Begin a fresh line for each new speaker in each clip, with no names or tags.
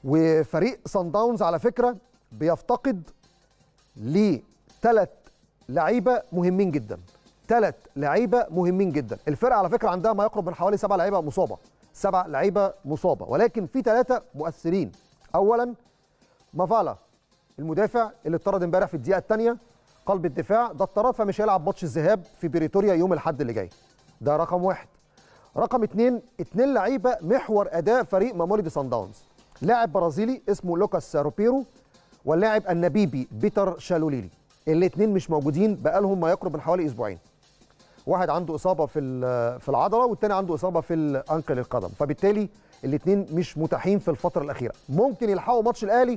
وفريق صن داونز على فكره بيفتقد لثلاث لعيبه مهمين جدا ثلاث لعيبه مهمين جدا الفرقه على فكره عندها ما يقرب من حوالي سبع لعيبه مصابه سبع لعيبه مصابه ولكن في ثلاثه مؤثرين اولا مافالا المدافع اللي اتطرد امبارح في الدقيقه الثانيه قلب الدفاع ده اتطرد فمش هيلعب ماتش الذهاب في بريتوريا يوم الاحد اللي جاي ده رقم واحد رقم اثنين اثنين لعيبه محور اداء فريق ماموليدي سان داونز لاعب برازيلي اسمه لوكاس روبيرو واللاعب النبيبي بيتر شالوليلي الاثنين مش موجودين بقالهم ما يقرب من حوالي اسبوعين واحد عنده اصابه في في العضله والتاني عنده اصابه في الانكل القدم فبالتالي الاثنين مش متاحين في الفتره الاخيره ممكن يلحقوا ماتش الاهلي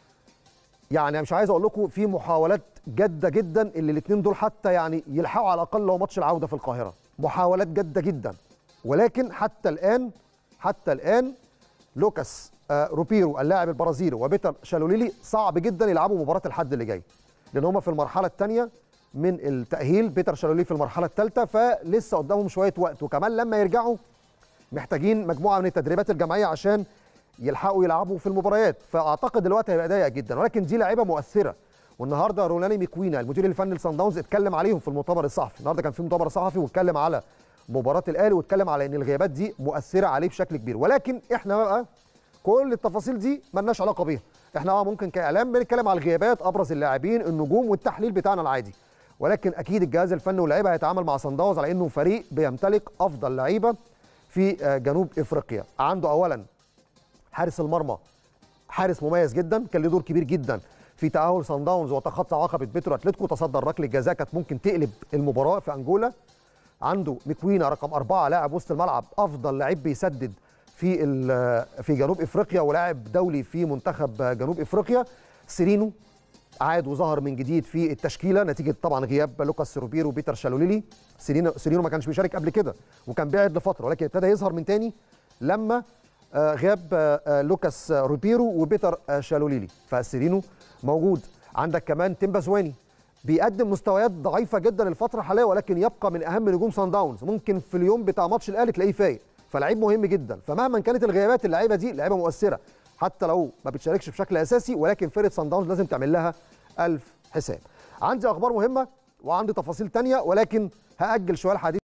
يعني مش عايز اقول لكم في محاولات جاده جدا اللي الاثنين دول حتى يعني يلحقوا على الاقل لو ماتش العوده في القاهره محاولات جاده جدا ولكن حتى الان حتى الان لوكاس روبيرو اللاعب البرازيلي وبيتر شالوليلي صعب جدا يلعبوا مباراه الحد اللي جاي لان هم في المرحله الثانيه من التاهيل بيتر شالوليلي في المرحله الثالثه فلسه قدامهم شويه وقت وكمان لما يرجعوا محتاجين مجموعه من التدريبات الجماعيه عشان يلحقوا يلعبوا في المباريات فاعتقد الوقت هيبقى ضيق جدا ولكن دي لعيبه مؤثره والنهارده رولاني ميكوينا المدير الفني لصن داونز اتكلم عليهم في المؤتمر الصحفي النهارده كان في مؤتمر صحفي واتكلم على مباراه الاهلي واتكلم على ان الغيابات دي مؤثره عليه بشكل كبير ولكن احنا بقى كل التفاصيل دي ملناش علاقه بيها احنا اه ممكن كاعلام بنتكلم على الغيابات ابرز اللاعبين النجوم والتحليل بتاعنا العادي ولكن اكيد الجهاز الفني واللعيبه هيتعامل مع صن داونز على انه فريق بيمتلك افضل لعيبه في جنوب افريقيا عنده اولا حارس المرمى حارس مميز جدا كان له دور كبير جدا في تاهل صن داونز وتخطى عقبه بيترو اتلتيكو تصدر ركله الجزاء كانت ممكن تقلب المباراه في انجولا عنده مكوينا رقم أربعة لاعب وسط الملعب أفضل لعيب بيسدد في في جنوب افريقيا ولاعب دولي في منتخب جنوب افريقيا سيرينو عاد وظهر من جديد في التشكيله نتيجه طبعا غياب لوكاس روبيرو وبيتر شالوليلي سيرينو سيرينو ما كانش بيشارك قبل كده وكان بعد لفتره ولكن ابتدى يظهر من تاني لما غاب لوكاس روبيرو وبيتر شالوليلي فسيرينو موجود عندك كمان تيمبا زواني بيقدم مستويات ضعيفه جدا الفتره الحاليه ولكن يبقى من اهم نجوم سان داونز ممكن في اليوم بتاع ماتش الاهلي تلاقيه فايق فلعيب مهم جدا فمهما كانت الغيابات اللعيبه دي لعيبه مؤثره حتى لو ما بتشاركش بشكل اساسي ولكن فرقه سان داونز لازم تعمل لها ألف حساب عندي اخبار مهمه وعندي تفاصيل تانية ولكن هاجل شويه الحديث